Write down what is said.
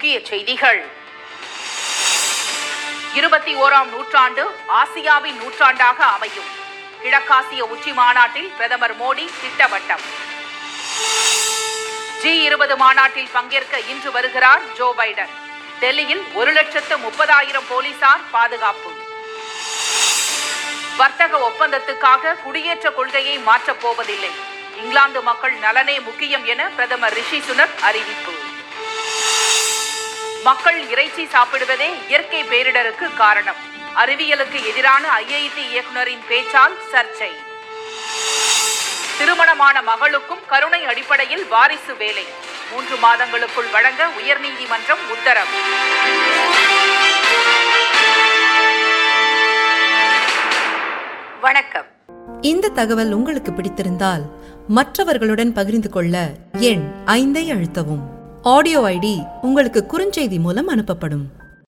முக்கிய செய்திகள் இருபத்தி ஓராம் நூற்றாண்டு ஆசியாவின் நூற்றாண்டாக அமையும் கிழக்காசிய உச்சி மாநாட்டில் பிரதமர் மோடி திட்டவட்டம் ஜி இருபது மாநாட்டில் பங்கேற்க இன்று வருகிறார் ஜோ பைடன் டெல்லியில் ஒரு லட்சத்து முப்பதாயிரம் போலீசார் பாதுகாப்பு வர்த்தக ஒப்பந்தத்துக்காக குடியேற்ற கொள்கையை மாற்றப் போவதில்லை இங்கிலாந்து மக்கள் நலனே முக்கியம் என பிரதமர் ரிஷி சுனக் அறிவிப்பு மக்கள் இறைச்சி சாப்பிடுவதே இயற்கை பேரிடருக்கு காரணம் அறிவியலுக்கு எதிரான ஐஐடி இயக்குனரின் பேச்சால் சர்ச்சை திருமணமான மகளுக்கும் கருணை அடிப்படையில் வாரிசு வேலை மூன்று மாதங்களுக்குள் வழங்க உயர்நீதிமன்றம் உத்தரவு வணக்கம் இந்த தகவல் உங்களுக்கு பிடித்திருந்தால் மற்றவர்களுடன் பகிர்ந்து கொள்ள எண் ஐந்தை அழுத்தவும் ஆடியோ ஐடி உங்களுக்கு குறுஞ்செய்தி மூலம் அனுப்பப்படும்